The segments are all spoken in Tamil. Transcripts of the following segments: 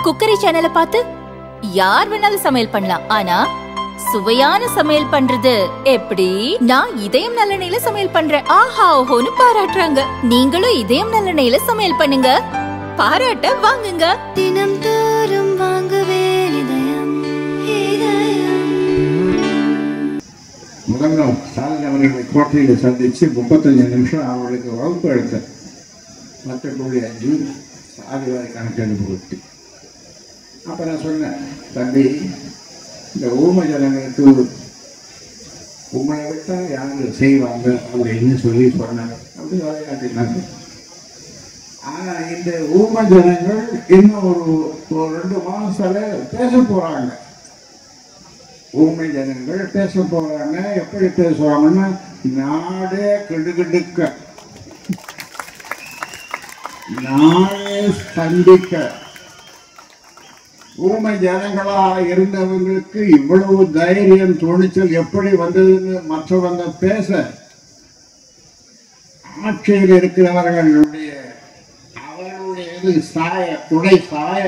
குக்கரி சேனலை பார்த்து யார் வேணாலும் சமையல் பண்ணலாம் ஆனா சுவையான சமையல் பண்றது எப்படி நான் இதயம் நல்லெண்ணெயில சமையல் பண்றேன் ஆஹா ஓஹோன்னு பாராட்டுறாங்க நீங்களும் இதயம் நல்லெண்ணெயில சமையல் பண்ணுங்க பாராட்ட வாங்குங்க தினம் தோறும் வாங்குவே இதயம் இதயம் முதல் நாள் ஸ்டாலின் அவர்களை கோட்டையில் சந்தித்து முப்பத்தஞ்சு நிமிஷம் அவர்களுக்கு வகுப்பு எடுத்தேன் மற்றக்கூடிய அஞ்சு ஆதிவாரி கணக்கெடுப்பு கொடுத்து அப்போ நான் சொன்னேன் தம்பி இந்த ஊம ஜனங்களுக்கு உங்களை விட்டால் யார் செய்வாங்க அப்படின்னு சொல்லி சொன்னாங்க அப்படி விளையாட்டினாங்க ஆனால் இந்த ஊம ஜனங்கள் இன்னும் ஒரு ஒரு ரெண்டு மாதத்துல பேச போகிறாங்க ஊமை ஜனங்கள் பேச போறாங்க எப்படி பேசுவாங்கன்னா நாடே கிடுகிடுக்க நாடே ஸ்தம்பிக்க ஊமை ஜனங்களா இருந்தவங்களுக்கு இவ்வளவு தைரியம் துணிச்சல் எப்படி வந்ததுன்னு மற்றவங்க பேச ஆட்சியில் இருக்கிறவர்களுடைய அவர்களுடைய இது சாய துணை சாய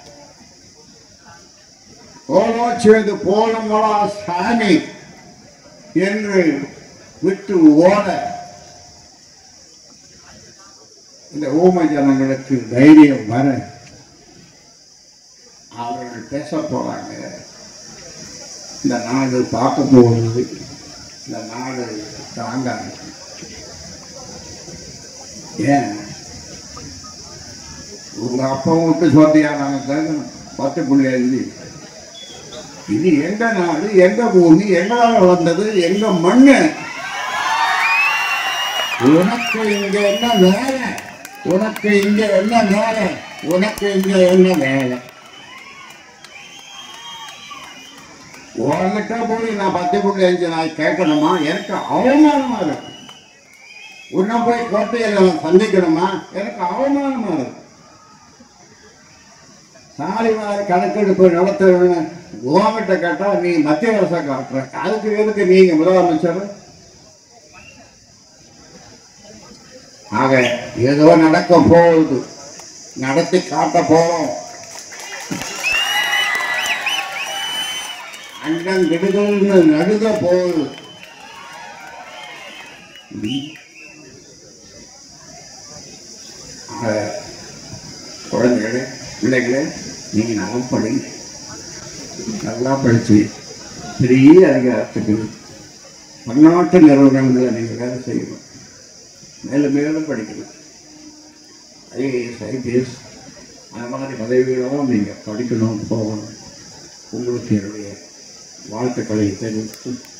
ஓலோச்சுவது போலுங்களா சாமி என்று விட்டு ஓட இந்த ஊமை ஜனங்களுக்கு தைரியம் வர அவர்கள் பேச போறாங்க இந்த நாடு பார்க்க போகுது இந்த நாடு தாங்காது ஏன் உங்க அப்பா விட்டு சொத்தியா நாங்கள் கேட்கணும் பத்து புள்ளி அஞ்சு இது எங்க நாடு எங்க பூமி எங்களால வந்தது எங்க மண்ணு உனக்கு இங்க என்ன வேலை உனக்கு இங்க என்ன வேலை உனக்கு இங்க என்ன வேலை உன்கிட்ட போய் நான் பத்து புள்ளி அஞ்சு நான் கேட்கணுமா எனக்கு அவமானமா இருக்கு உன்னை போய் கோட்டையில் நான் சந்திக்கணுமா எனக்கு அவமானமா இருக்கு சாலிவாரி கணக்கெடுப்பு நடத்தணும்னு கோவட்ட கேட்டா நீ மத்திய அரசை காட்டுற அதுக்கு எதுக்கு நீங்க முதலமைச்சர் ஆக ஏதோ நடக்க போகுது நடத்தி காட்ட போறோம் அண்ணன் விடுதல்னு நடுக போகுது ஆக, குழந்தைகளே பிள்ளைகளே நீங்க நல்லா படிங்க நல்லா படிச்சு பெரிய அதிகாரத்துக்கு பன்னாட்டு நிறுவனங்களில் நீங்கள் வேலை செய்யணும் மேலும் மேலும் படிக்கணும் ஐஏஎஸ் ஐபிஎஸ் அந்த மாதிரி பதவிகளும் நீங்கள் படிக்கணும் போகணும் உங்களுக்கு என்னுடைய வாழ்த்துக்களை தெரிவித்து